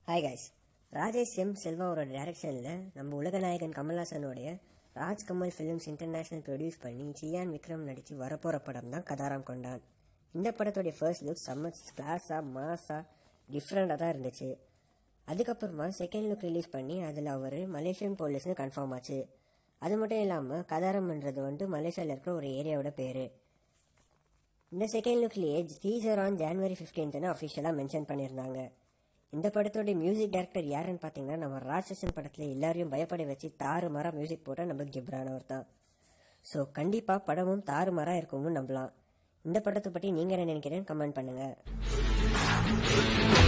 hi guys Rajesh M செல்வாவோட டைரக்ஷனில் நம்ம உலகநாயகன் கமல்ஹாசனுடைய Raaj Kamal films international produce பண்ணி சியான் விக்ரம் நடித்து வரப்போகிற படம் தான் கதாராம் கொண்டான் இந்த படத்துடைய ஃபர்ஸ்ட் லுக் செம்ம கிளாஸாக மாஸாக டிஃப்ரெண்ட்டாக தான் இருந்துச்சு அதுக்கப்புறமா செகண்ட் லுக் ரிலீஸ் பண்ணி அதில் அவர் மலேசியன் போலீஸ்னு கன்ஃபார்ம் ஆச்சு அது மட்டும் இல்லாமல் கதாரம்ன்றது வந்துட்டு மலேசியாவில் இருக்கிற ஒரு ஏரியாவோட பேர் இந்த செகண்ட் லுக்லேயே டீசர் ஆன் ஜான்வரி ஃபிஃப்டீன்த்னு அஃபிஷியலாக மென்ஷன் பண்ணியிருந்தாங்க இந்த படத்தோட மியூசிக் டைரக்டர் யாருன்னு பார்த்தீங்கன்னா நம்ம ராட்சசன் படத்தில் எல்லாரையும் பயப்பட வச்சு தாறுமாறா மியூசிக் போட்ட நம்ம கிப்ரானவர் தான் ஸோ கண்டிப்பாக படமும் தாறுமாறா இருக்கும்னு நம்பலாம் இந்த படத்தை பற்றி நீங்கள் என்ன நினைக்கிறேன்னு கமெண்ட் பண்ணுங்கள்